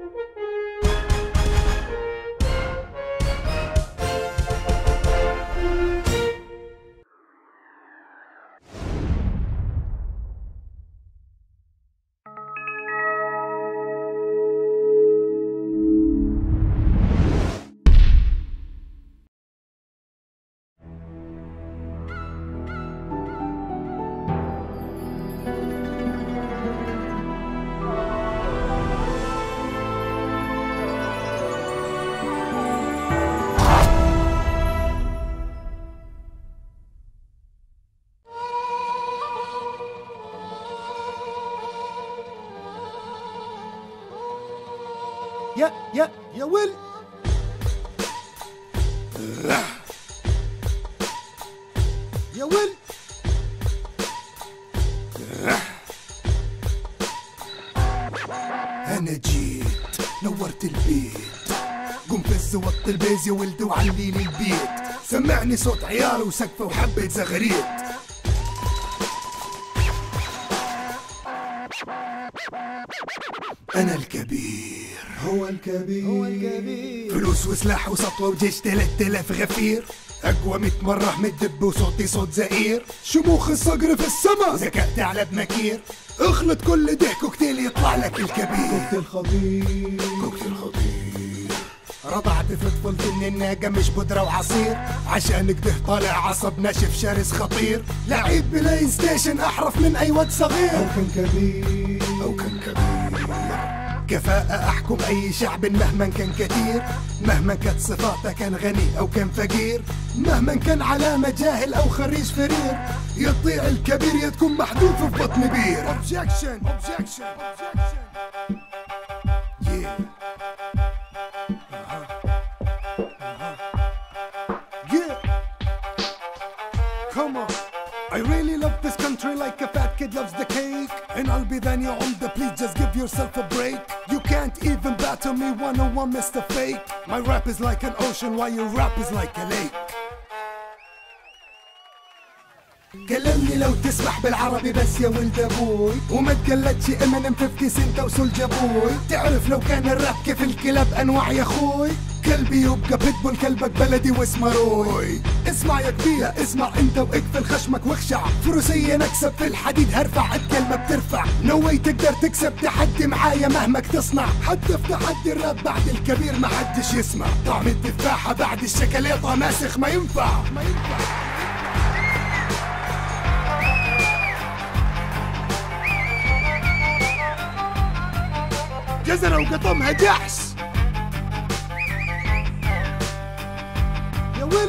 يا يا يا ويل يا ويل انا جيت نورت البيت قم فز وط البيز يا ولد وعلي لي البيت سمعني صوت عيال وسقفه وحبة زغريت انا الكبير هو الكبير هو الكبير فلوس وسلاح وسطوة وجيش 3000 غفير اقوى 100 مرة من الدب وصوتي صوت زئير شموخ الصقر في السما ذكاء ثعلب مكير اخلط كل ده كوكتيل يطلع لك الكبير كوكتيل خطير كوكتيل خطير رضعت في طفولتي ان الناقة مش بودرة وعصير عشان كده طالع عصب ناشف شرس خطير لعيب بلاي ستيشن احرف من اي واد أو صغير كان كبير أو كان كبير كفاءة أحكم أي شعب مهما كان كثير مهما كانت صفاته كان غني أو كان فقير مهما كان علامة جاهل أو خريج فرير يطيع الكبير يا تكون محذوف في بطن بير objection objection objection yeah yeah come on I really love this country like a fat kid loves the cake. And I'll be then your older, please just give yourself a break. You can't even battle me one on one, Mr. Fake. My rap is like an ocean, while your rap is like a lake. كلمني لو تسمح بالعربي بس يا ولد ابوي وما تقلدش امينيم في كيس انت وسولج ابوي تعرف لو كان الراب كيف الكلاب انواع يا اخوي كلبي يبقى بيتبول كلبك بلدي واسمه روي اسمع يا كبير اسمع انت واقفل خشمك واخشع فروسية نكسب في الحديد هرفع قد كلمة بترفع نو واي تقدر تكسب تحدي معايا مهما تصنع حتى في تحدي الراب بعد الكبير ما حدش يسمع طعم التفاحة بعد الشكليطة ماسخ ما ينفع ما ينفع جزرة وقطمها جحس يا ويل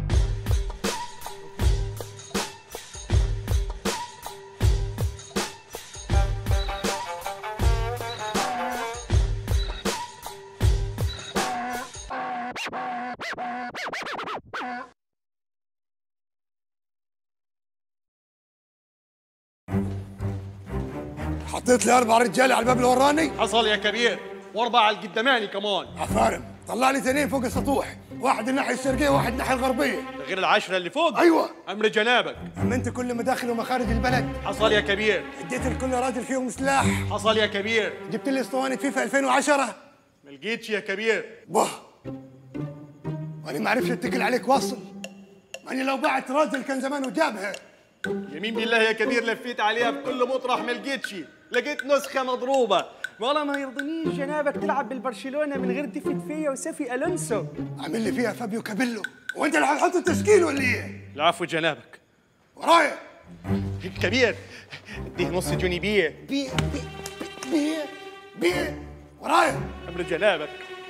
حطيت لي أربع رجالة على الباب اللي وراني حصل يا كبير واربعة على القداماني كمان عفارم طلع لي اثنين فوق السطوح واحد الناحية الشرقية وواحد الناحية الغربية ده غير العشرة اللي فوق أيوة أمر جنابك أما أنت كل مداخل ومخارج البلد حصل يا كبير اديت لكل راجل فيهم سلاح حصل يا كبير جبت لي اسطوانة فيفا 2010 ما لقيتش يا كبير باه وأنا ما عرفش أتكل عليك واصل ماني لو بعت راجل كان زمانه جابها يمين بالله يا كبير لفيت عليها بكل مطرح ما لقيتش لقيت نسخة مضروبة والله ما يرضنيش جنابك تلعب بالبرشلونة من غير ديفيد فيا وسافي ألونسو عامل لي فيها فابيو كابيلو وأنت اللي هتحط التشكيل ولا إيه؟ العفو جنابك ورايا كبير اديه نص جوني بيه بيه بيه بيه بيه ورايا أمر جنابك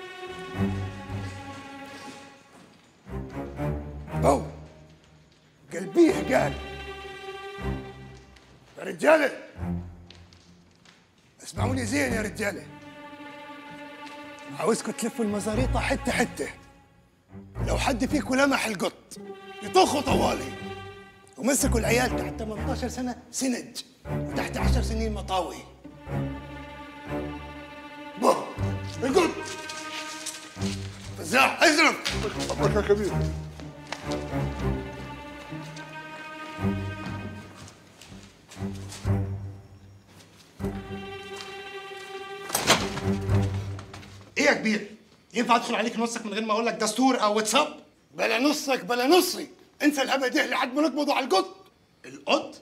أو قلبيه قال يا رجالة اسمعوني زين يا رجالة عاوزكم تلفوا المزاريطة حتة حتة لو حد فيكم لمح القط يطخوا طوالي ومسكوا العيال تحت 18 سنة سنج وتحت 10 سنين مطاوي باه القط فزاع ازرق أمرك يا كبير ينفع ادخل عليك نصك من غير ما اقول لك دستور او واتساب بلا نصك بلا نصي انسى الهبه دي لحد ما نقبضوا على القط القط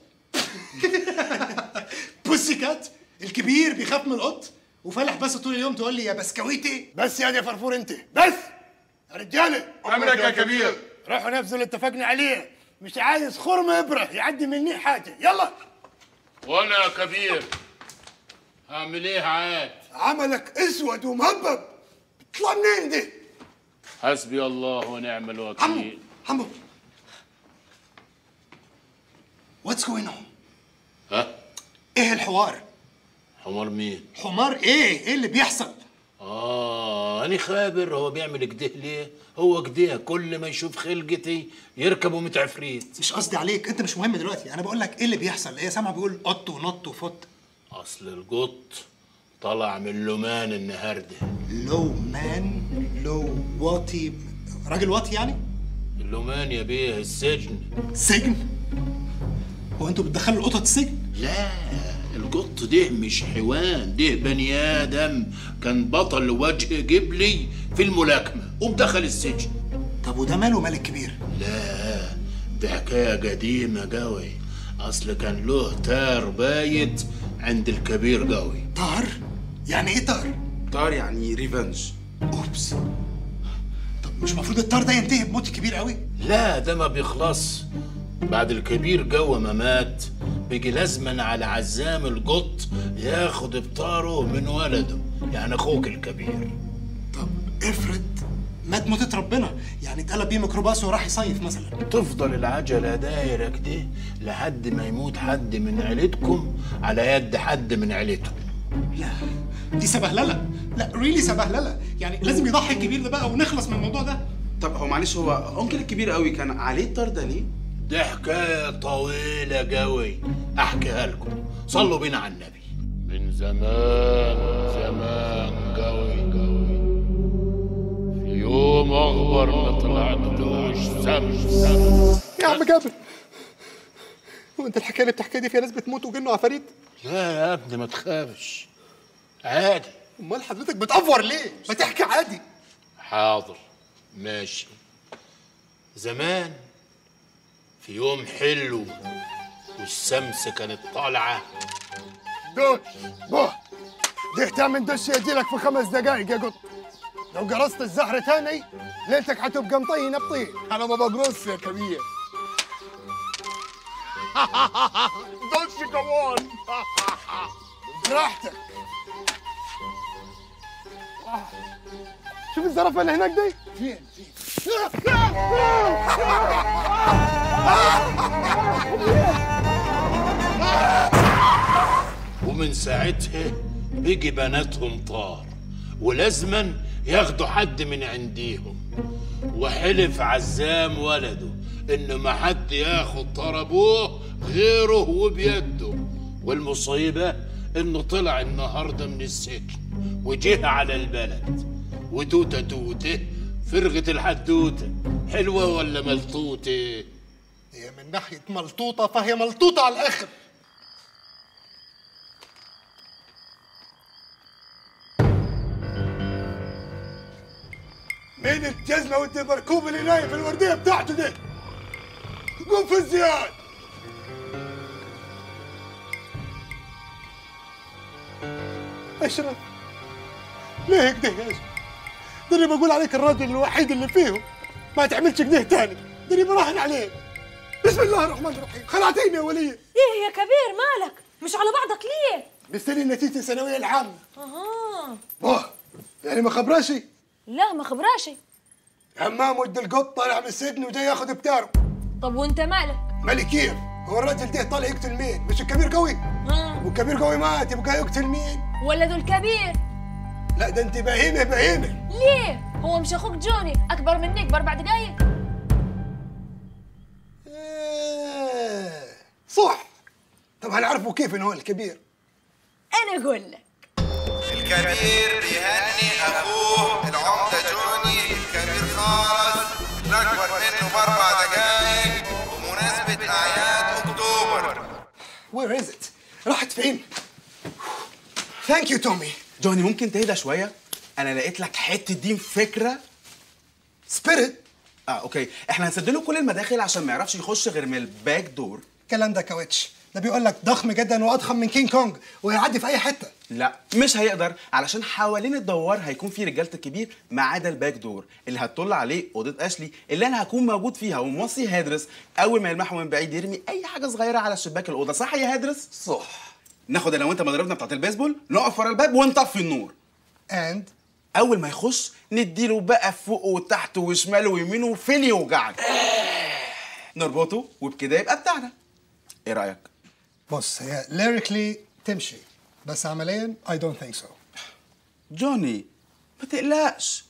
بوسي كات الكبير بيخاف من القط وفلح بس طول اليوم تقول لي يا بسكويتي بس يا دي فرفور انت بس يا رجاله امرك يا كبير روحوا نفذوا اللي اتفقنا عليه مش عايز خرم ابره يعدي مني حاجه يلا وانا يا كبير هعمل ايه عاد عملك اسود ومهبب بتطلع منين دي حسبي الله ونعم عمو الوكيل عمو واتس جوين اون ها ايه الحوار حمار مين حمار ايه ايه اللي بيحصل اه انا خابر هو بيعمل كده ليه هو كده كل ما يشوف خلقتي يركبوا متعفريت مش قصدي عليك انت مش مهم دلوقتي انا بقول لك ايه اللي بيحصل ايه سامع بيقول قط ونط وفط اصل القط طلع من لمان النهارده لو مان لو واطي راجل واطي يعني اللومان يا بيه السجن سجن هو انتوا بتدخلوا القطط السجن لا القط ده مش حيوان ده بني ادم كان بطل وجه جبلي في الملاكمه ودخل السجن طب وده ماله مال الكبير لا دي حكايه قديمه قوي اصل كان له تار بايت عند الكبير قوي طار يعني ايه طار طار يعني ريفنج اوبس طب مش المفروض الطار ده ينتهي بموت كبير قوي لا ده ما بيخلص بعد الكبير جوه ما مات بيجي لازما على عزام القط ياخد بطاره من ولده يعني اخوك الكبير طب افرض مات موتة ربنا يعني اتقلب بيه ميكروباص وراح يصيف مثلا تفضل العجلة دايرة كده لحد ما يموت حد من عيلتكم على يد حد من عيلته لا دي سبهلله لا ريلي سبهلله يعني لازم يضحي الكبير ده بقى ونخلص من الموضوع ده طب هو معلش هو انكل الكبير قوي كان عليه الطار ده ليه؟ دي حكاية طويلة قوي أحكيها لكم صلوا بينا على النبي من زمان زمان قوي قوي في يوم أخبر ما طلعتلوش شمس يا عم جابر هو انت الحكايه اللي بتحكيها دي فيها ناس بتموت وجنه عفاريت لا يا ابني ما تخافش عادي امال حضرتك بتأفور ليه ما تحكي عادي حاضر ماشي زمان في يوم حلو والشمس كانت طالعة دوش بوه دي تعمل دش يجيلك في خمس دقايق يا قط لو قرصت الزهر تاني ليلتك حتبقى مطينه بطين انا ما بقرص يا كبير دش كمان براحتك شوف الزرافه اللي هناك دي فين فين ومن ساعتها بيجي بناتهم طار ولازما ياخدوا حد من عنديهم وحلف عزام ولده ان ما حد ياخد طار ابوه غيره وبيده والمصيبه انه طلع النهارده من السجن وجه على البلد وتوته توته فرغة الحدوته حلوه ولا ملطوته هي من ناحيه ملطوطه فهي ملطوطه على الاخر مين الجزمه وانت مركوب اللي نايم في الورديه بتاعته دي قوم في الزياد اشرف ليه كده يا اشرف ده اللي بقول عليك الراجل الوحيد اللي فيهم ما تعملش كده تاني ده اللي براهن عليك بسم الله الرحمن الرحيم خلعتيني يا وليه ايه يا كبير مالك مش على بعضك ليه مستني نتيجة الثانوية العامة اها واه يعني ما خبراشي لا ما خبراشي همام ود القط طالع من السجن وجاي ياخذ بتاره طب وانت مالك مالي كيف هو الراجل ده طالع يقتل مين مش الكبير قوي ها والكبير قوي مات يبقى يقتل مين ولده الكبير لا ده انت بهيمة بهيمة ليه هو مش اخوك جوني اكبر منك باربع دقايق آه، صح طب هنعرفه كيف انه هو الكبير انا اقول لك الكبير بيهني اخوه العمده جوني الكبير خالص الاكبر منه باربع دقايق بمناسبه اعياد اكتوبر وير از ات راحت فين ثانك يو تومي جوني ممكن تهدى شويه انا لقيت لك حته دين فكره سبيريت اه اوكي احنا هنسدله كل المداخل عشان ما يعرفش يخش غير من الباك دور الكلام ده كاوتش ده بيقول لك ضخم جدا واضخم من كينج كونج وهيعدي في اي حته لا مش هيقدر علشان حوالين الدوار هيكون في رجاله الكبير ما عدا الباك دور اللي هتطل عليه اوضه اشلي اللي انا هكون موجود فيها وموصي هادرس اول ما يلمحه من بعيد يرمي اي حاجه صغيره على شباك الاوضه صح يا هادرس صح ناخد انا وانت مضربنا بتاعت البيسبول نقف ورا الباب ونطفي النور اند اول ما يخش نديله بقى فوق وتحت وشمال ويمين وفين يوجعك نربطه وبكده يبقى بتاعنا ايه رايك بص هي ليريكلي تمشي بس عمليا اي دونت ثينك سو جوني ما تقلقش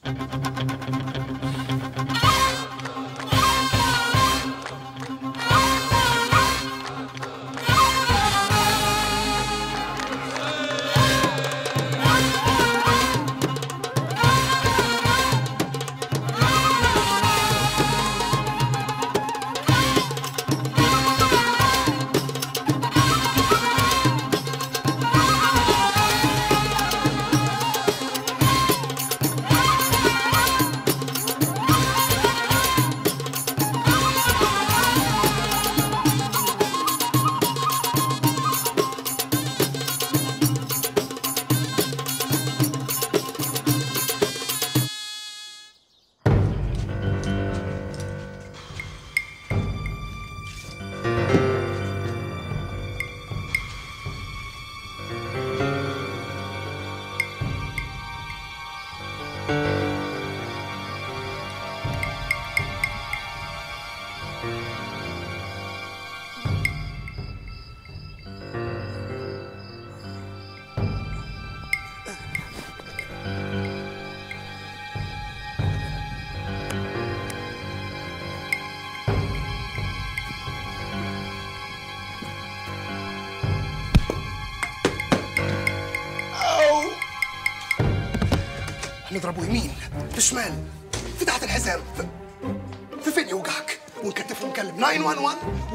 نضربه يمين في شمال في تحت الحزام في, في فين يوجعك ونكتف له نكلم 911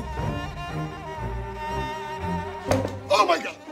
اوه ماي جاد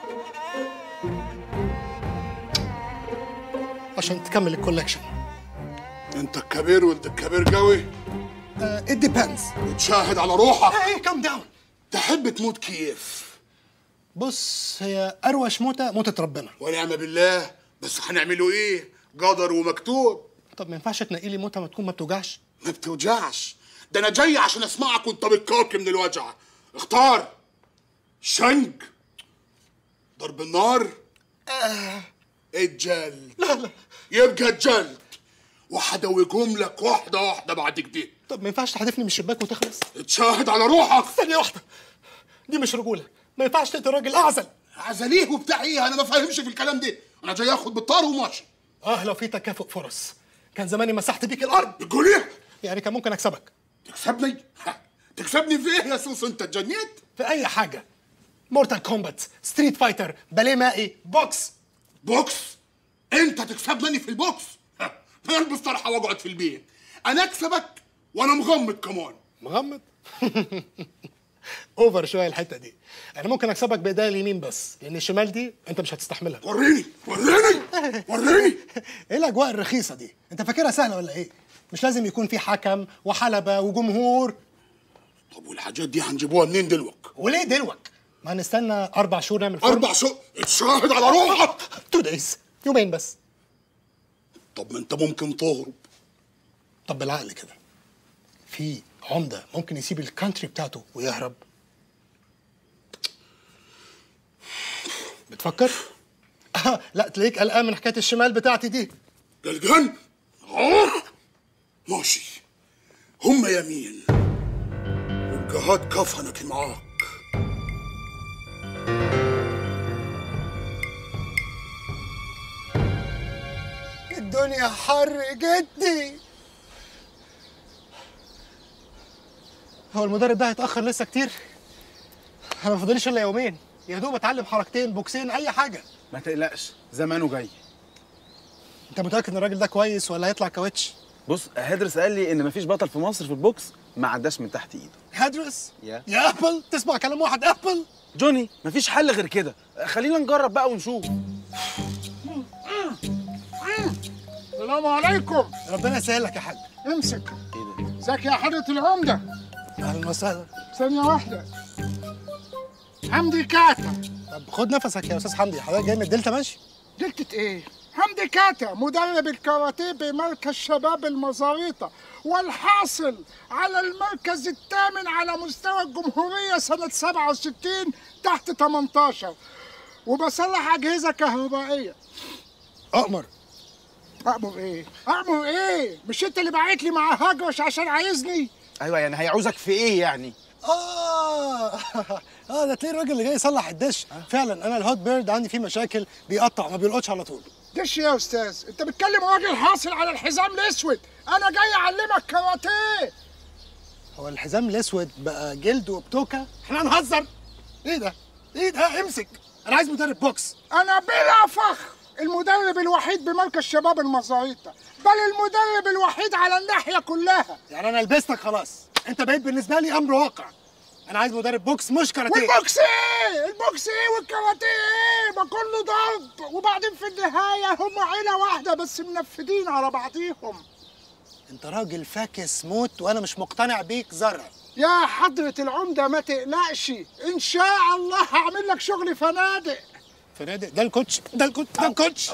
عشان تكمل الكولكشن انت الكبير وانت الكبير قوي ات ديبندز وتشاهد على روحك اي كام داون تحب تموت كيف بص هي اروش موته موته ربنا ونعم بالله بس هنعمله ايه قدر ومكتوب طب ما ينفعش تنقي لي موته ما تكون ما بتوجعش ما بتوجعش ده انا جاي عشان اسمعك وانت بتكاكي من الوجع اختار شنج ضرب النار آه. الجلد لا لا يبقى الجلد وهدوجهم لك واحده واحده بعد كده طب ما ينفعش تحدفني من الشباك وتخلص اتشاهد على روحك ثانيه واحده دي مش رجوله ما ينفعش تقتل راجل اعزل عزليه وبتاع ايه انا ما فاهمش في الكلام ده انا جاي اخد بالطار وماشي اه لو في تكافؤ فرص كان زماني مسحت بيك الارض بتقول ايه يعني كان ممكن اكسبك تكسبني ها، تكسبني في ايه يا سوس انت اتجنيت في اي حاجه مورتال كومبات ستريت فايتر باليه مائي بوكس بوكس انت تكسبني في البوكس ها، انا البس طرحه واقعد في البيت انا اكسبك وانا مغمض كمان مغمض اوفر شويه الحته دي انا ممكن اكسبك بايديا اليمين بس لان الشمال دي انت مش هتستحملها وريني وريني وريني ايه الاجواء الرخيصه دي انت فاكرها سهله ولا ايه مش لازم يكون في حكم وحلبه وجمهور طب والحاجات دي هنجيبوها منين دلوك وليه دلوك ما نستنى اربع شهور نعمل فورم اربع شهور اتشاهد على روحك تو دايز يومين بس طب ما انت ممكن تهرب طب بالعقل كده في عمده ممكن يسيب الكانتري بتاعته ويهرب بتفكر آه لا تلاقيك قلقان من حكايه الشمال بتاعتي دي قلقان آه. ماشي هم يمين يبقى هات كفنك معاك الدنيا حر جدي هو المدرب ده هيتاخر لسه كتير انا ما فاضليش الا يومين يا دوب اتعلم حركتين بوكسين اي حاجه ما تقلقش زمانه جاي انت متاكد ان الراجل ده كويس ولا هيطلع كاوتش بص هدرس قال لي ان مفيش بطل في مصر في البوكس ما عداش من تحت ايده هدرس يا. يا ابل تسمع كلام واحد ابل جوني مفيش حل غير كده خلينا نجرب بقى ونشوف السلام عليكم ربنا يسهلك يا حاج امسك ازيك يا حضرة العمدة اهلا وسهلا ثانية واحدة حمدي كاتا طب خد نفسك يا استاذ حمدي حضرتك جاي من الدلتا ماشي دلتة ايه؟ حمدي كاتا مدرب الكاراتيه بمركز شباب المزاريطة والحاصل على المركز الثامن على مستوى الجمهورية سنة 67 تحت 18 وبصلح أجهزة كهربائية اؤمر أأمر إيه؟ أأمر إيه؟ مش أنت اللي بعت لي مع هجرش عشان عايزني؟ ايوه يعني هيعوزك في ايه يعني اه اه ده تلاقي الراجل اللي جاي يصلح الدش فعلا انا الهوت بيرد عندي فيه مشاكل بيقطع ما بيلقطش على طول دش يا أستاذ أنت بتكلم راجل حاصل على الحزام الأسود أنا جاي أعلمك كاراتيه هو الحزام الاسود بقى جلد وبتوكه احنا هنهزر ايه ده ايه ده امسك انا عايز مدرب بوكس أنا بلا فخر المدرب الوحيد بمركز شباب المزاريطة بل المدرب الوحيد على الناحية كلها يعني انا لبستك خلاص انت بقيت بالنسبه لي امر واقع انا عايز مدرب بوكس مش كاراتيه والبوكس ايه؟ البوكس ايه والكاراتيه ايه؟ ما كله ضرب وبعدين في النهاية هم عيلة واحدة بس منفذين على بعضيهم انت راجل فاكس موت وانا مش مقتنع بيك ذره يا حضرة العمدة ما تقلقش إن شاء الله هعمل لك شغل فنادق فنادق ده الكوتش ده الكوتش ده الكوتش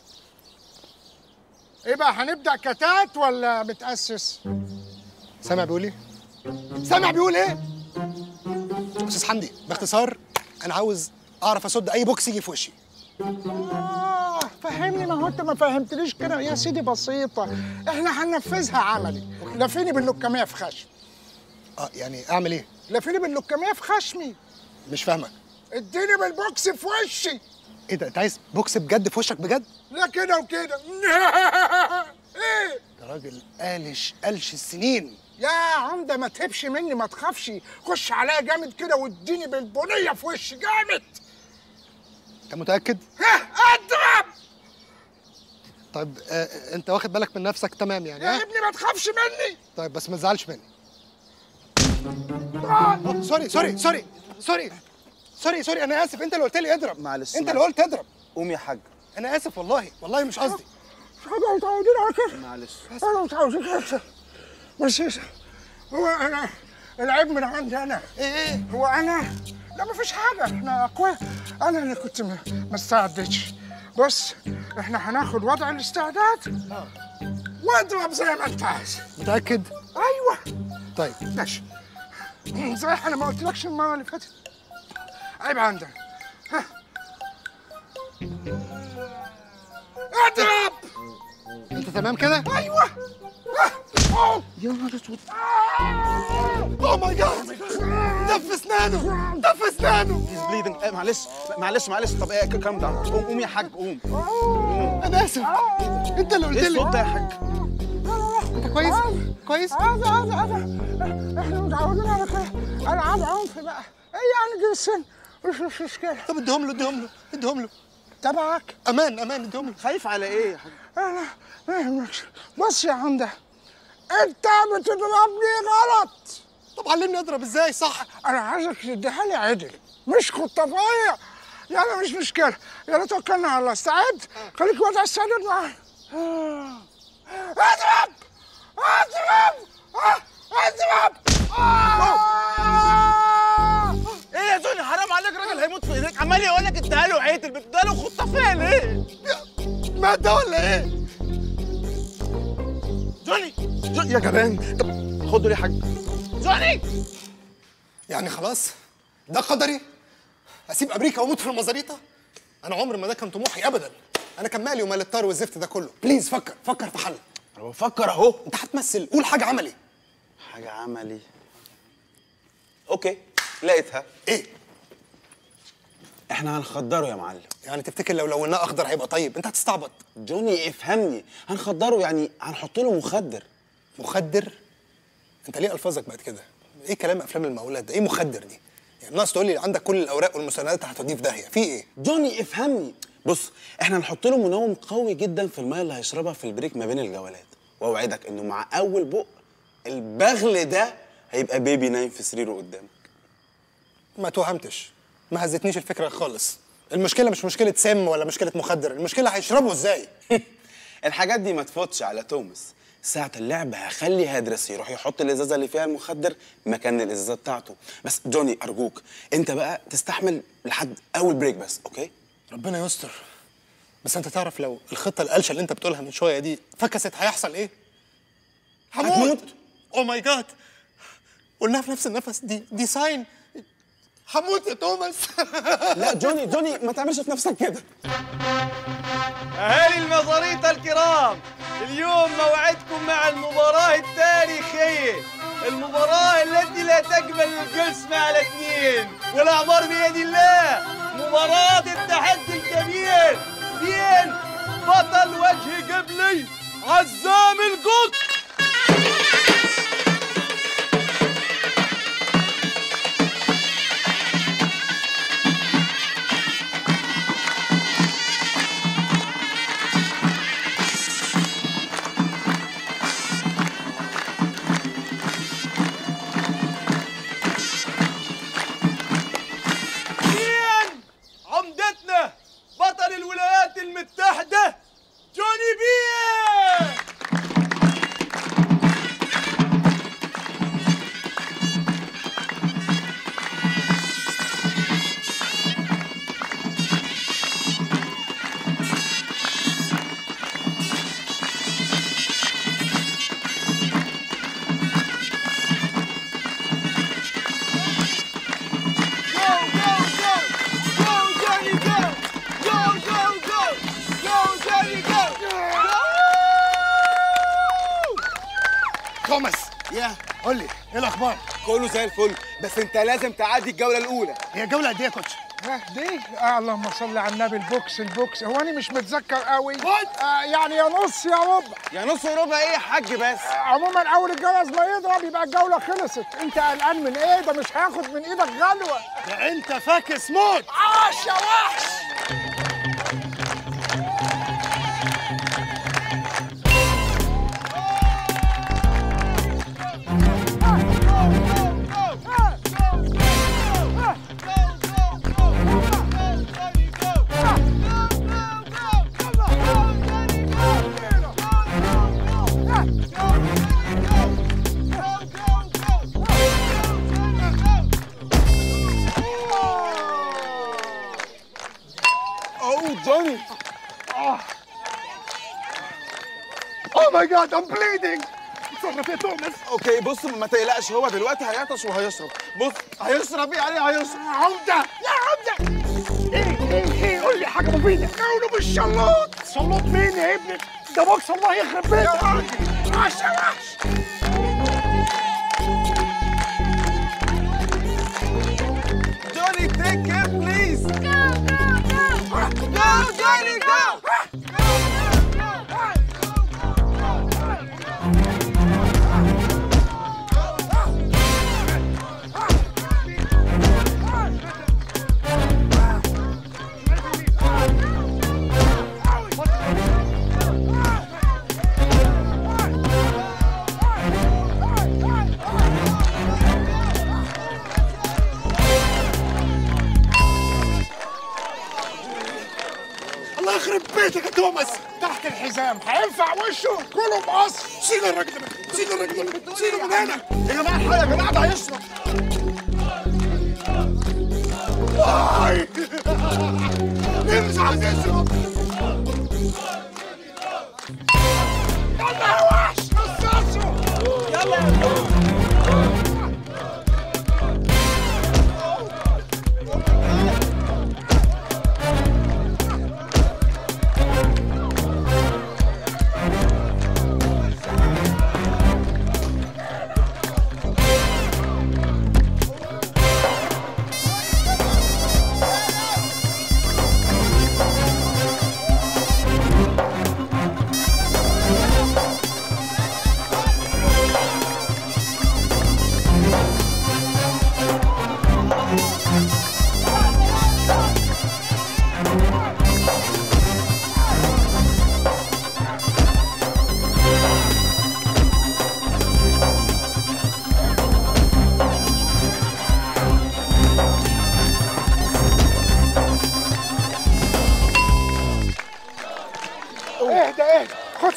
إيه بقى هنبدأ كتات ولا متأسس؟ سامع بيقول ايه؟ سامع بيقول ايه؟ استاذ حمدي باختصار انا عاوز اعرف اصد اي بوكس يجي في وشي آه فهمني ما هو أنت ما فهمتنيش كده يا سيدي بسيطة إحنا هننفذها عملي لفيني باللكمية في خشم اه يعني اعمل ايه؟ لفيني باللكمية في خشمي مش فاهمك اديني بالبوكس في وشي ايه ده انت عايز بوكس بجد في وشك بجد؟ لا كده وكده ايه ده راجل قالش قلش السنين يا عمدة ما تهبش مني ما تخافش خش عليا جامد كده واديني بالبنية في وشي جامد انت متاكد؟ ها اضرب طيب آه انت واخد بالك من نفسك تمام يعني يا ها؟ ابني ما تخافش مني طيب بس ما تزعلش مني آه، سوري سوري سوري سوري سوري سوري انا اسف انت اللي قلت لي اضرب معلش، انت اللي معلش. قلت اضرب قوم يا حاج انا اسف والله والله مش قصدي احنا متعودين على كده معلش انا متعودين على كده بس هو انا العيب من عندي انا ايه ايه هو انا لا مفيش حاجة احنا اقوياء انا اللي كنت م- ما استعدتش بص احنا هناخد وضع الاستعداد واضرب زي ما انت عايز متاكد؟ ايوه طيب ماشي صحيح انا ما قلتلكش المرة اللي فاتت عيب عندك ها. اضرب انت تمام كده؟ ايوه ها. أوه. يا نهار اسود اوه ماي جاد دف اسنانه دف اسنانه هيز بليدنج معلش معلش معلش طب ايه كام داون قوم قوم يا حاج قوم انا اسف انت اللي قلت ايه لي الصوت ده يا حاج انت كويس؟ كويس؟ هذا هذا هذا احنا متعودين على كده العاب عنف بقى ايه يعني دي السن مش مش مشكله طب اديهم له اديهم له اديهم له تبعك امان امان اديهم له خايف على ايه يا حاج انا ما يهمكش بص يا عمده انت بتضربني غلط طب علمني اضرب ازاي صح انا عايزك تديها لي عدل مش خطافيه يلا مش مشكله يلا توكلنا على الله استعد خليك وضع السداد معايا آه. اضرب اضرب آه. اضرب آه. ايه يا جوني حرام عليك راجل هيموت في ايديك عمال يقول لك اديها له عيد اديها له خطافيه ليه مات ده ولا ايه؟ جوني جوني يا جبان طب خده ليه يا حاج جوني يعني خلاص ده قدري اسيب امريكا واموت في المزاريطه انا عمري ما ده كان طموحي ابدا انا كان مالي ومال الطار والزفت ده كله بليز فكر فكر في حل هو فكر اهو انت هتمثل قول حاجه عملي حاجه عملي اوكي لقيتها ايه احنا هنخدره يا معلم يعني تفتكر لو لوناه اخضر هيبقى طيب انت هتستعبط جوني افهمني هنخدره يعني هنحط له مخدر مخدر انت ليه الفاظك بقت كده ايه كلام افلام المقاولات ده ايه مخدر دي يعني ناقص تقول لي عندك كل الاوراق والمستندات هتوديه في داهيه في ايه جوني افهمني بص احنا هنحط له منوم قوي جدا في الميه اللي هيشربها في البريك ما بين الجولات واوعدك انه مع اول بق البغل ده هيبقى بيبي نايم في سريره قدامك ما توهمتش ما هزتنيش الفكره خالص المشكله مش مشكله سم ولا مشكله مخدر المشكله هيشربه ازاي الحاجات دي ما تفوتش على توماس ساعة اللعب هخلي هادرس يروح يحط الازازة اللي فيها المخدر مكان الازازة بتاعته بس جوني ارجوك انت بقى تستحمل لحد اول بريك بس اوكي ربنا يستر بس انت تعرف لو الخطه القلشه اللي انت بتقولها من شويه دي فكست هيحصل ايه؟ هموت او ماي جاد قلناها في نفس النفس دي دي ساين هموت يا توماس لا جوني جوني ما تعملش في نفسك كده أهالي المزاريطة الكرام اليوم موعدكم مع المباراة التاريخية المباراة التي لا تقبل القسم على اثنين والأعمار بيد الله مباراة التحدي الكبير بين بطل وجه قبلي عزام القط بين عمدتنا بطل الولايات المتحدة جوني بيه توماس يا قول لي ايه الاخبار؟ كله زي الفل بس انت لازم تعدي الجوله الاولى هي الجوله قد ايه يا كوتش؟ دي آه اللهم صل على النبي البوكس البوكس هو انا مش متذكر قوي آه يعني يا نص يا ربع يا نص وربع ايه يا حاج بس آه عموما اول الجواز ما يضرب يبقى الجوله خلصت انت قلقان من ايه ده مش هياخد من ايدك غلوه ده انت فاكس موت عاش يا وحش اوه جوني اوه ماي جاد ام بليدنج اتصرف يا توماس اوكي بص ما تقلقش هو دلوقتي هيعطش وهيشرب بص هيشرب يعني هيشرب عمده يا عمده ايه ايه ايه قول لي حاجه مفيده كونه بالشلوط شلوط مين يا ابني ده بوكس الله يخرب بيتك يا راجل عاش يا وحش جوني تيك كير بليز Go, Johnny, go! الله يخرب بيتك يا توماس تحت الحزام هينفع وشه كله مقص شيل الراجل ده شيل الراجل ده شيله من هنا يا جماعه الحق يا جماعه ده هيشرب واي مين مش عايز يشرب يلا يا وحش نصاصه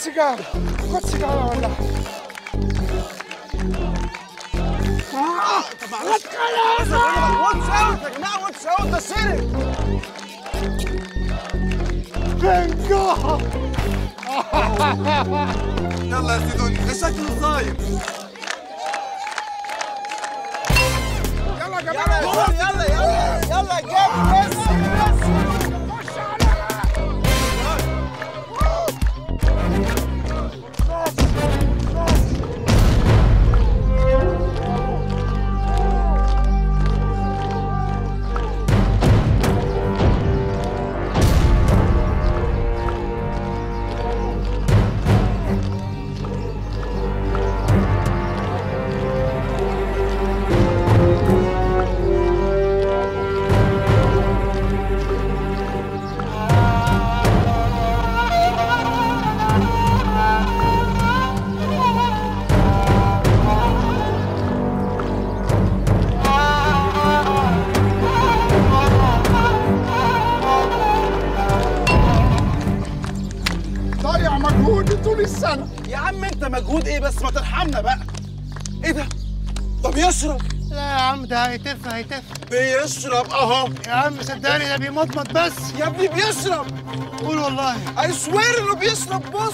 سيجاره خد سيجاره ولا واتس اوت يا جماعه واتس اوت ده سرق بنجو يلا يا سيدوني ده شكله صايم يلا يا جماعه يلا يلا يلا جاب بس ضيع مجهودي طول السنه يا عم انت مجهود ايه بس ما ترحمنا بقى ايه ده ده بيشرب لا يا عم ده هيتف هيتف بيشرب اهو يا عم صدقني ده بيمضمض بس يا ابني بيشرب قول والله اي سوير انه بيشرب بص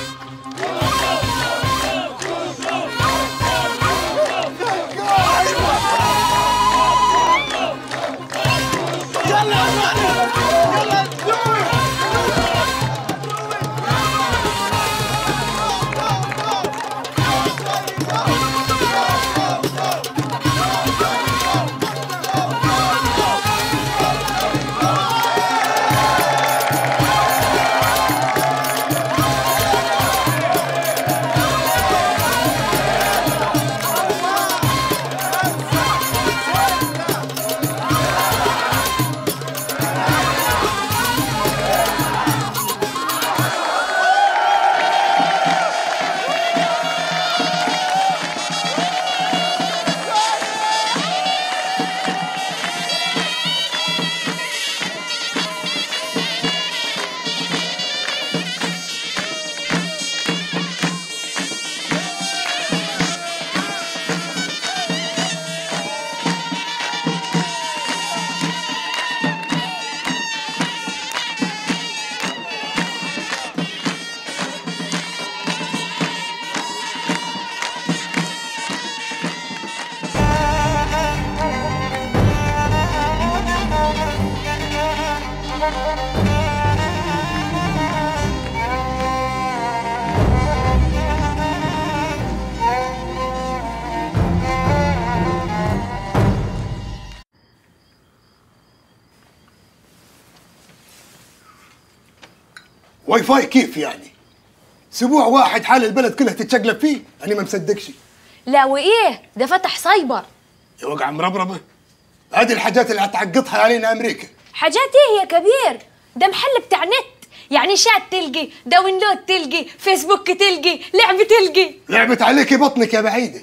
واي فاي كيف يعني؟ اسبوع واحد حال البلد كلها تتشقلب فيه انا ما مصدقش لا وايه ده فتح سايبر يا وقع مربربه هذه الحاجات اللي هتعقدها علينا امريكا حاجات ايه يا كبير ده محل بتاع نت يعني شات تلقي داونلود تلقي فيسبوك تلقي لعبة تلقي لعبت عليك بطنك يا بعيده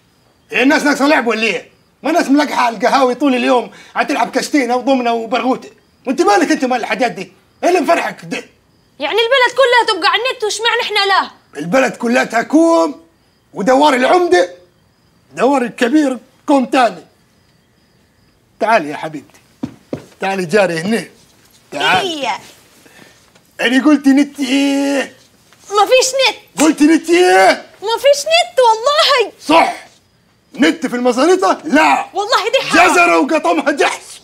هي الناس ناقصه لعب ولا ايه؟ ما ناس ملقحه على القهاوي طول اليوم هتلعب كشتينه وضمنه وبرغوته وانت مالك انت مال الحاجات دي؟ ايه اللي مفرحك ده؟ يعني البلد كلها تبقى على النت وشمعنا احنا لا البلد كلها كوم ودوار العمده دوار الكبير كوم تاني تعالي يا حبيبتي تعالي جاري هنا تعالي ايه انا قلت نت ايه ما فيش نت قلت نت ايه ما فيش نت والله صح نت في المزاريطه لا والله دي حرام جزره وقطمها جحس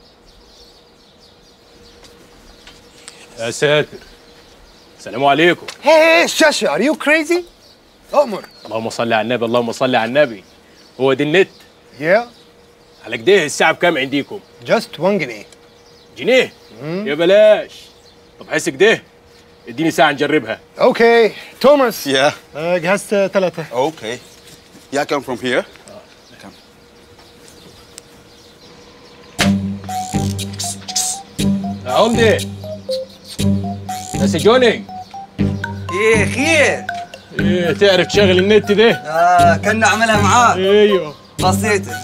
يا ساتر السلام عليكم هي الشاشة ار يو كريزي؟ أؤمر اللهم صل على النبي اللهم صل على النبي هو دي النت يا على كده الساعة بكام عنديكم؟ جاست 1 جنيه جنيه يا بلاش طب حس كده اديني ساعة نجربها اوكي توماس Yeah. آه، جهزت ثلاثة Okay. Yeah, I come from here. يا عمدة يا سجوني ايه خير ايه تعرف تشغل النت ده؟ آه كنا عملها معاك ايوه بسيطة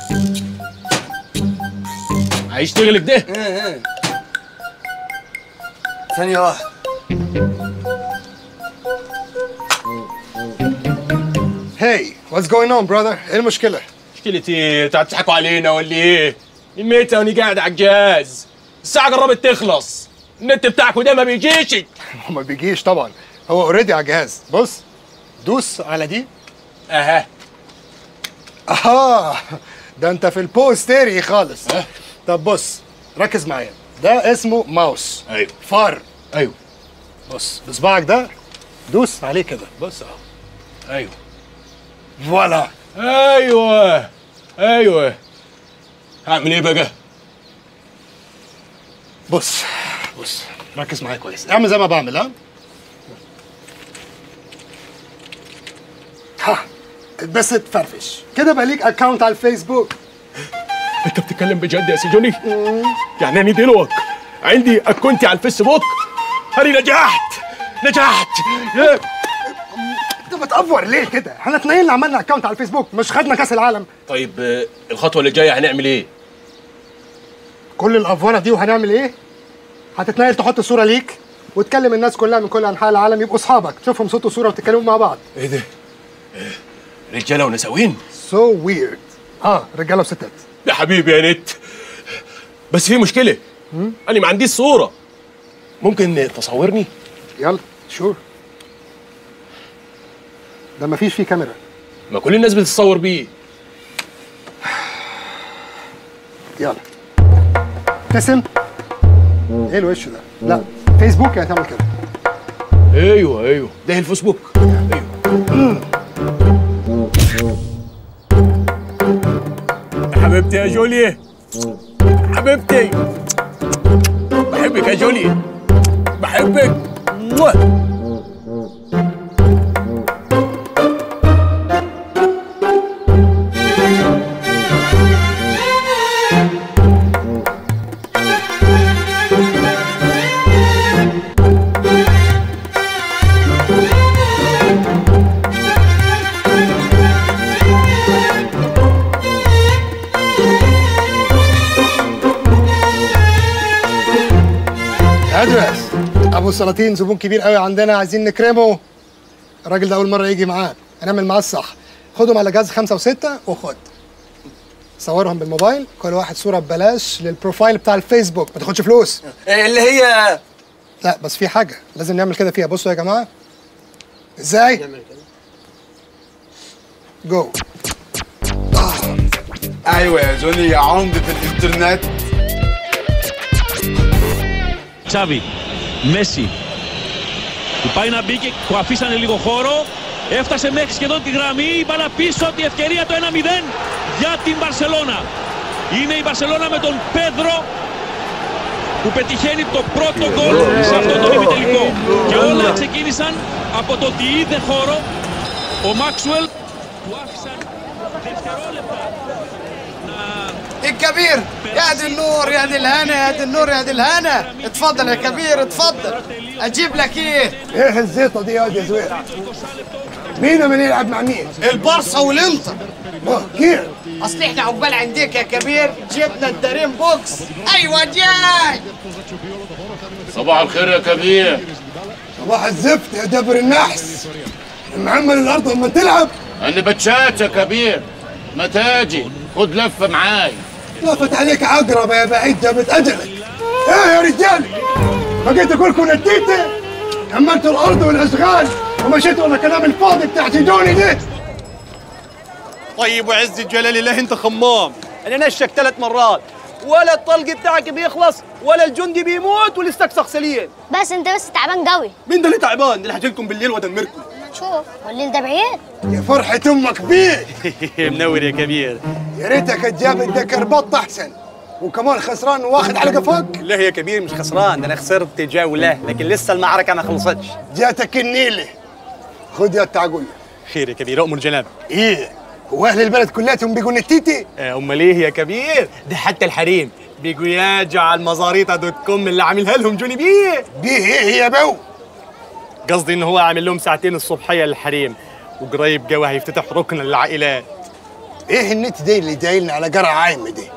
هيشتغل كده؟ ايه ايه ثانية واحدة هاي واتس جوينج اون براذر ايه المشكله مشكلتي ايه؟ انتوا هتضحكوا علينا ولا ايه؟ الميتة وانا قاعد على الجهاز الساعة قربت تخلص النت بتاعكوا ده ما بيجيش هو ما بيجيش طبعا هو اوريدي على الجهاز بص دوس على دي اها اها ده انت في البوستيري خالص طب بص ركز معايا ده اسمه ماوس ايوه فار ايوه بص بصبعك ده دوس عليه كده بص اهو ايوه فوالا ايوه ايوه هعمل ايه بقى؟ بص بص ركز معايا كويس اعمل زي ما بعمل ها ها بس تفرفش كده بقى ليك اكونت على الفيسبوك انت بتتكلم بجد يا سجوني؟ يعني انا دلوقتي عندي اكونتي على الفيسبوك انا نجحت نجحت يا- انت بتأفور ليه كده؟ احنا اتنين اللي عملنا اكونت على الفيسبوك مش خدنا كاس العالم طيب آه، الخطوة اللي جاية هنعمل ايه؟ كل الافوره دي وهنعمل ايه؟ هتتنقل تحط صوره ليك وتكلم الناس كلها من كل انحاء العالم يبقوا اصحابك تشوفهم صوت وصوره وتتكلموا مع بعض ايه ده؟ رجالة ونساوين؟ سو ويرد اه رجاله وستات يا حبيبي يا نت بس في مشكلة أنا ما عنديش صورة ممكن تصورني؟ يلا شور ده مفيش فيه كاميرا ما كل الناس بتتصور بيه يلا ابتسم ايه الوش ده؟ لا فيسبوك يعني تعمل كده ايوه ايوه ده الفيسبوك ايوه حبيبتي يا جولي حبيبتي بحبك يا جولي بحبك موah. ادرس ابو السلاطين زبون كبير قوي عندنا عايزين نكرمه الراجل ده اول مره يجي معاك هنعمل معاه الصح خدهم على جهاز خمسة وستة وخد صورهم بالموبايل كل واحد صورة ببلاش للبروفايل بتاع الفيسبوك ما تاخدش فلوس اللي هي لا بس في حاجة لازم نعمل كده فيها بصوا يا جماعة ازاي جو ايوه يا جوني يا عمدة الانترنت Τσάβη, Μέση. Του πάει να μπει και του αφήσανε λίγο χώρο. Έφτασε μέχρι σχεδόν τη γραμμή. Η μπάλα πίσω, τη ευκαιρία το 1-0 για την Μπαρσελώνα. Είναι η Μπαρσελώνα με τον Πέδρο που πετυχαίνει το πρώτο γκολ σε αυτό το ημιτελικό. Και όλα ξεκίνησαν από το ότι είδε χώρο ο Μάξουελ του άφησαν δευτερόλεπτα الكبير يا دي النور يا دي الهنا يا دي النور يا دي الهنا اتفضل يا كبير اتفضل اجيب لك ايه ايه الزيطة دي يا واد يا زوير مين من يلعب مع مين البارسا والانتر كيف اصل احنا عقبال عندك يا كبير جبنا الدارين بوكس ايوه جاي صباح الخير يا كبير صباح الزفت يا دبر النحس معمل الارض لما تلعب انا بتشات يا كبير ما تاجي خد لفه معاي لافت عليك عقرب يا بعيد جابت اجلك ايه يا رجال بقيت اقول لكم نتيتي حملتوا الارض والاشغال ومشيتوا ورا الكلام الفاضي بتاع سيدوني ده طيب وعز الجلال الله انت خمام انا نشك ثلاث مرات ولا الطلق بتاعك بيخلص ولا الجندي بيموت والاستكسخ سليم بس انت بس تعبان قوي مين ده اللي تعبان ده اللي هجي لكم بالليل وادمركم شوف والليل ده بعيد يا فرحة امك بيه منور يا كبير يا ريتك تجاب الدكر بط احسن وكمان قفاك واخد على قفاك لا يا كبير مش خسران ده انا خسرت جولة لكن لسه المعركة ما خلصتش جاتك النيلة خد يا التعقول خير يا كبير أؤمر جناب ايه هو اهل البلد كلاتهم بيقوا نتيتي آه، امال ايه يا كبير ده حتى الحريم بيجوا ياجوا على المزاريطه دوت كوم اللي عاملها لهم جوني بيه بيه ايه يا بو قصدي ان هو عامل لهم ساعتين الصبحيه للحريم وقريب جوا هيفتتح ركن للعائلات ايه النت دي اللي دايلنا على قرع عايمة دي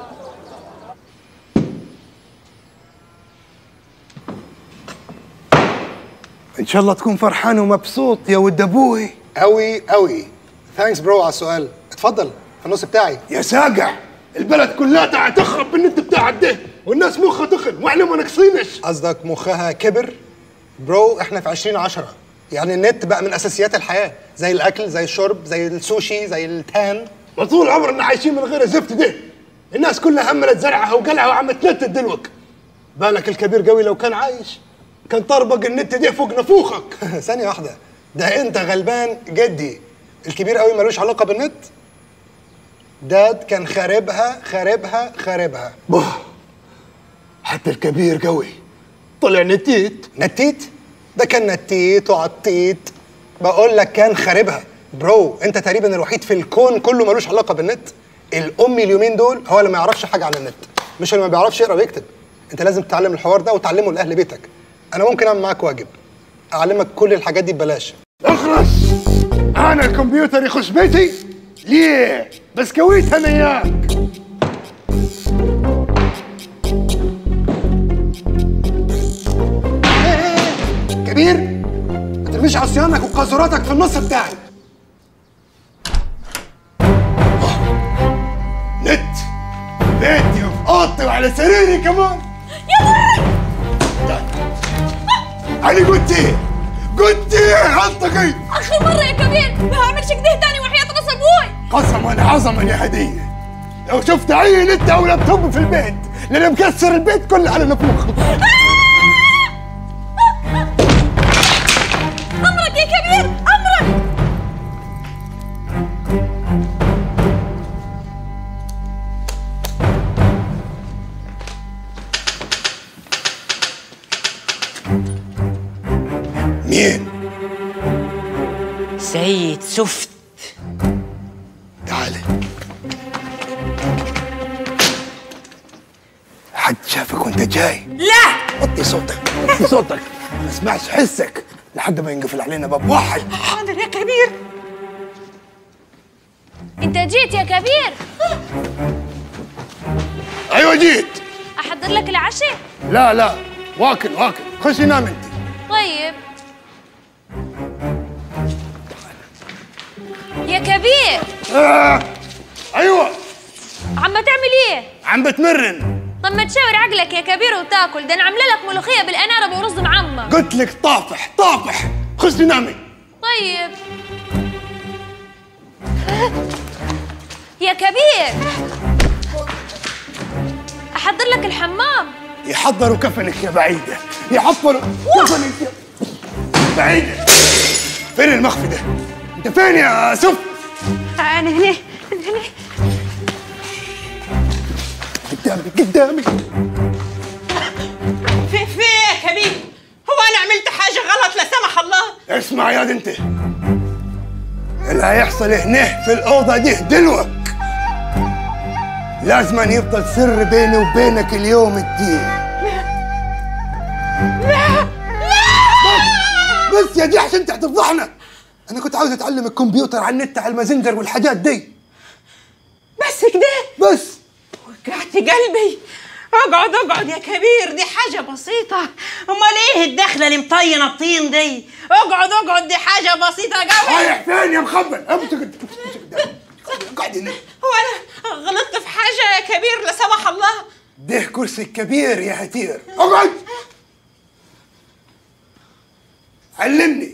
ان شاء الله تكون فرحان ومبسوط يا ود ابوي اوي اوي ثانكس برو على السؤال اتفضل في النص بتاعي يا ساقع البلد كلها تخرب بالنت بتاعك ده والناس مخها تخن واحنا ما ناقصينش قصدك مخها كبر برو احنا في 2010 يعني النت بقى من اساسيات الحياه زي الاكل زي الشرب زي السوشي زي التان ما طول عمرنا عايشين من غير الزفت ده الناس كلها هملت زرعها وقلعها وعم تنتت دلوك بالك الكبير قوي لو كان عايش كان طربق النت ده فوق نفوخك ثانيه واحده ده انت غلبان جدي الكبير قوي ملوش علاقه بالنت داد كان خاربها خاربها خاربها بوه حتى الكبير قوي طلع نتيت نتيت ده كان نتيت وعطيت بقول لك كان خاربها برو انت تقريبا الوحيد في الكون كله ملوش علاقه بالنت الامي اليومين دول هو اللي ما يعرفش حاجه عن النت مش اللي ما بيعرفش يقرا ويكتب انت لازم تتعلم الحوار ده وتعلمه لاهل بيتك انا ممكن اعمل معاك واجب اعلمك كل الحاجات دي ببلاش اخرس انا الكمبيوتر يخش بيتي ليه بس كويت انا اياك كبير ما ترميش عصيانك وقاذوراتك في النص بتاعي نت بيتي وفي اوضتي وعلى سريري كمان انا قلت ايه قلت ايه انطقي اخر مره يا كبير ما هعملش كده تاني وحياة راس ابوي قسما عظما يا هديه لو شفت اي نت او لابتوب في البيت لان مكسر البيت كله على نفوخ امرك يا كبير امرك مين سيد سفت تعال حد شافك وانت جاي لا وطي صوتك وطي صوتك ما اسمعش حسك لحد ما ينقفل علينا باب واحد حاضر يا كبير انت جيت يا كبير ايوه جيت احضر لك العشاء لا لا واكل واكل خشي نام انت طيب يا كبير آه. ايوه عم تعمل ايه عم بتمرن طب ما تشاور عقلك يا كبير وتاكل ده انا عامله لك ملوخيه بالاناره ورز معمر قلت لك طافح طافح خشي نامي طيب يا كبير احضر لك الحمام يحضروا كفنك يا بعيده يحضروا كفنك يا بعيده فين المخفي ده انت فين يا سف انا هنا هنا قدامي قدامي في في يا كبير هو انا عملت حاجه غلط لا سمح الله اسمع يا انت اللي هيحصل هنا في الاوضه دي دلوك لازم أن يفضل سر بيني وبينك اليوم الدين لا بس بس يا دي عشان انت هتفضحنا انا كنت عاوز اتعلم الكمبيوتر على النت على المازنجر والحاجات دي بس كده بس وجعت قلبي اقعد اقعد يا كبير دي حاجة بسيطة امال ايه الدخلة اللي مطينة الطين دي اقعد اقعد دي حاجة بسيطة قوي رايح فين يا مخبل امسك قاعد هنا هو انا غلطت في حاجة يا كبير لا سمح الله ده كرسي كبير يا هتير اقعد علمني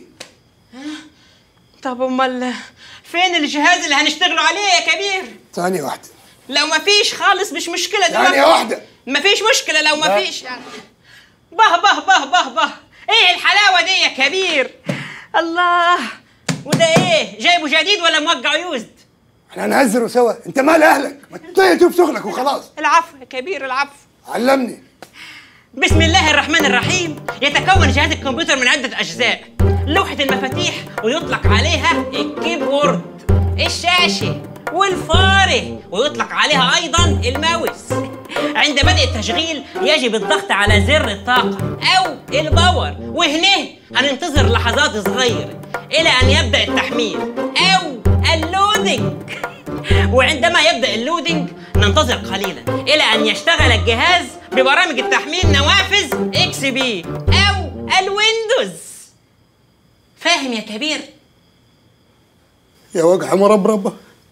طب امال فين الجهاز اللي هنشتغلوا عليه يا كبير ثانية واحدة لو ما فيش خالص مش مشكلة ثانية واحدة ما فيش مشكلة لو ما لا. فيش يعني به به به به به ايه الحلاوة دي يا كبير الله وده ايه جايبه جديد ولا موقع يوزد احنا نهزروا سوا انت مال اهلك ما تطير تشوف شغلك وخلاص العفو يا كبير العفو علمني بسم الله الرحمن الرحيم يتكون جهاز الكمبيوتر من عدة أجزاء لوحة المفاتيح ويطلق عليها الكيبورد الشاشة والفارة ويطلق عليها أيضا الماوس عند بدء التشغيل يجب الضغط على زر الطاقة أو الباور وهنا هننتظر لحظات صغيرة إلى أن يبدأ التحميل أو اللودينج وعندما يبدأ اللودينج ننتظر قليلا إلى أن يشتغل الجهاز ببرامج التحميل نوافذ اكس بي أو الويندوز فاهم يا كبير؟ يا وجع مربربة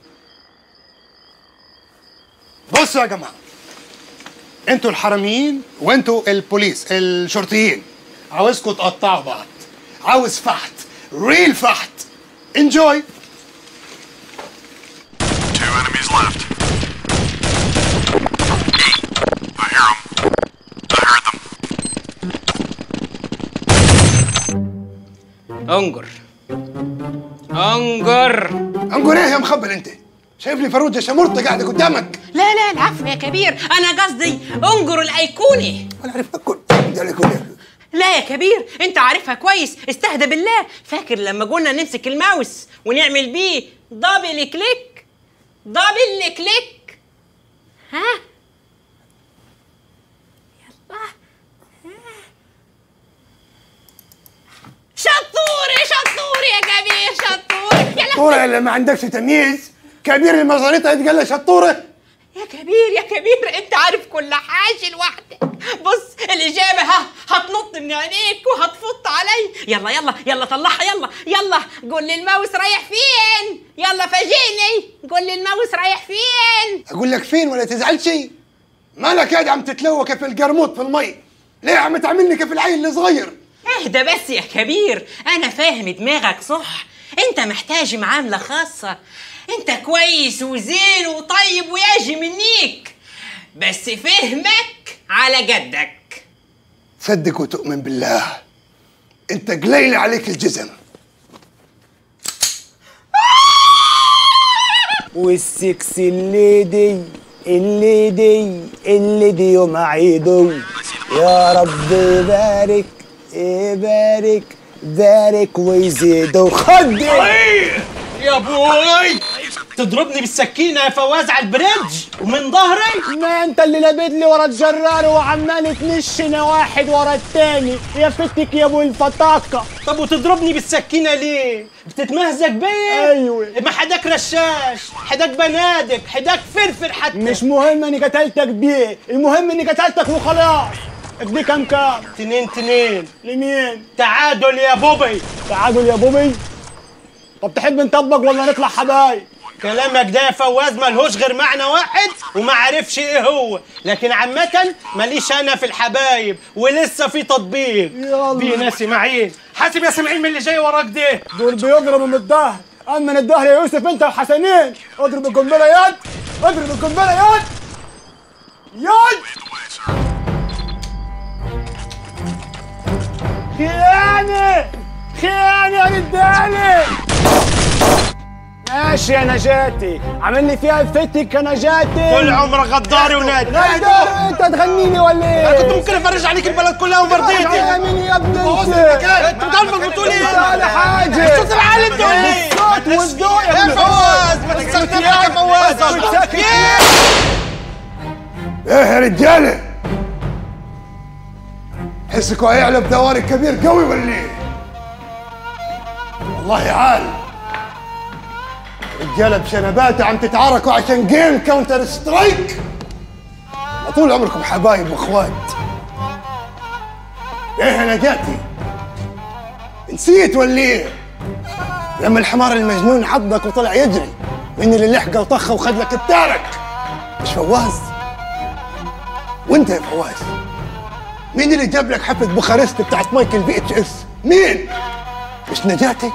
بصوا يا جماعة انتوا الحراميين وانتوا البوليس الشرطيين عاوزكم تقطعوا بعض عاوز فحت ريل فحت انجوي Two enemies left. I hear them. I heard them. انجر انجر انجر ايه يا مخبل انت شايف لي فروجة شمرطة قاعدة قدامك لا لا العفو يا كبير انا قصدي انجر الايقوني ولا عارف اكل لا يا كبير انت عارفها كويس استهدى بالله فاكر لما قلنا نمسك الماوس ونعمل بيه دبل كليك دبل كليك ها شطوري شطوري يا كبير شطوري يا لهوي. شطورة اللي ما عندكش تمييز كبير المزاريطة يتقال له شطورة يا كبير يا كبير انت عارف كل حاجه لوحدك بص الاجابه ها هتنط من عينيك وهتفط علي يلا يلا يلا طلعها يلا يلا قول لي الماوس رايح فين يلا فاجئني قول لي الماوس رايح فين اقول لك فين ولا تزعلش مالك قاعد عم تتلوى كيف القرموط في المي ليه عم تعملني كيف العيل الصغير اهدى بس يا كبير انا فاهم دماغك صح انت محتاج معامله خاصه انت كويس وزين وطيب ويجي منيك بس فهمك على قدك صدق وتؤمن بالله انت قليل عليك الجزم والسكس الليدي الليدي الليدي يوم عيدو يا رب يبارك يبارك بارك ويزيدوا خدي يا ابوي تضربني بالسكينه يا فواز على البريدج ومن ظهري ما انت اللي لابد لي ورا الجرار وعمال تنشنا واحد ورا التاني يا فتك يا ابو الفطاقه طب وتضربني بالسكينه ليه بتتمهزج بيا ايوه ما حداك رشاش حداك بنادق حداك فرفر حتى مش مهم اني قتلتك بيه المهم اني قتلتك وخلاص ادي كام كام تنين تنين لمين تعادل يا بوبي تعادل يا بوبي طب تحب نطبق ولا نطلع حبايب كلامك ده يا فواز ملهوش غير معنى واحد وما عرفش ايه هو لكن عامة ماليش انا في الحبايب ولسه في تطبيق في ناس معين حاسب يا سمعين من اللي جاي وراك ده دول بيضربوا من الظهر اما من الظهر يا يوسف انت وحسنين اضرب القنبله يد اضرب القنبله يد يد خيانه خيانه يا رجالي ماشي يا نجاتي عامل لي فيها فتك يا نجاتي طول عمرك غداري ونادي غدار انت تغنيني ولا ايه؟ انا كنت ممكن افرج عليك البلد كلها وما رضيتش يا مين يا ابني انت؟ انت بتعرف بتقول ايه؟ ولا حاجه الصوت العالي انت ولا ايه؟ الصوت والذوق يا يا ابني فواز ما تكسرنيش يا فواز ايه يا رجالة حسكوا هيعلى بدواري كبير قوي ولا ايه؟ والله عال رجالة بشنباتة عم تتعاركوا عشان جيم كاونتر سترايك ما طول عمركم حبايب واخوات ايه يا نجاتي نسيت ولا ايه؟ لما الحمار المجنون عضك وطلع يجري من اللي لحقه وطخه وخد لك بتارك مش فواز وانت يا فواز مين اللي جاب لك حفله بوخارست بتاعت مايكل بي اتش اس مين مش نجاتي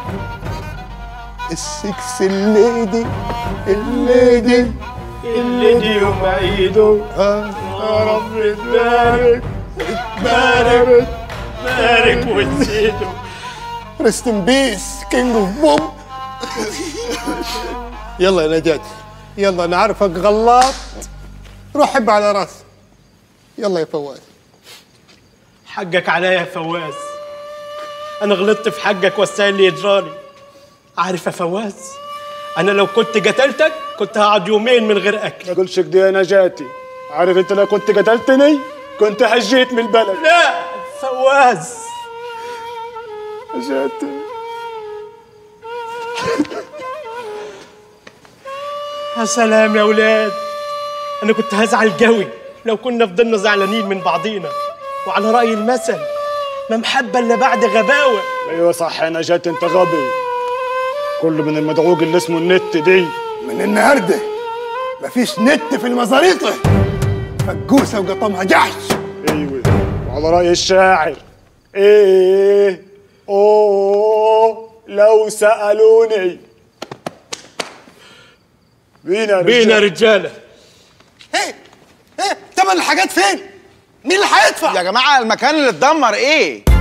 السكس الليدي الليدي الليدي يوم عيده يا رب تبارك بارك بارك وتزيده ريست ان بيس كينج اوف بوم يلا يا نجاتي يلا انا عارفك غلاط روح حب على راسي يلا يا فواز حقك عليا يا فواز انا غلطت في حقك والسائل اللي يجرالي عارف يا فواز انا لو كنت قتلتك كنت هقعد يومين من غير اكل ما تقولش كده يا نجاتي عارف انت لو كنت قتلتني كنت هجيت من البلد لا فواز نجاتي يا سلام يا ولاد انا كنت هزعل قوي لو كنا فضلنا زعلانين من بعضينا وعلى راي المثل ما محبه الا بعد غباوه ايوه صح يا نجاتي انت غبي كله من المدعوج اللي اسمه النت دي من النهارده مفيش نت في المزاريطه فجوسه وقطمها جحش ايوه وعلى رأي الشاعر ايه اوه لو سألوني بينا بينا رجاله ايه ايه تمن الحاجات فين؟ مين اللي هيدفع؟ يا جماعه المكان اللي اتدمر ايه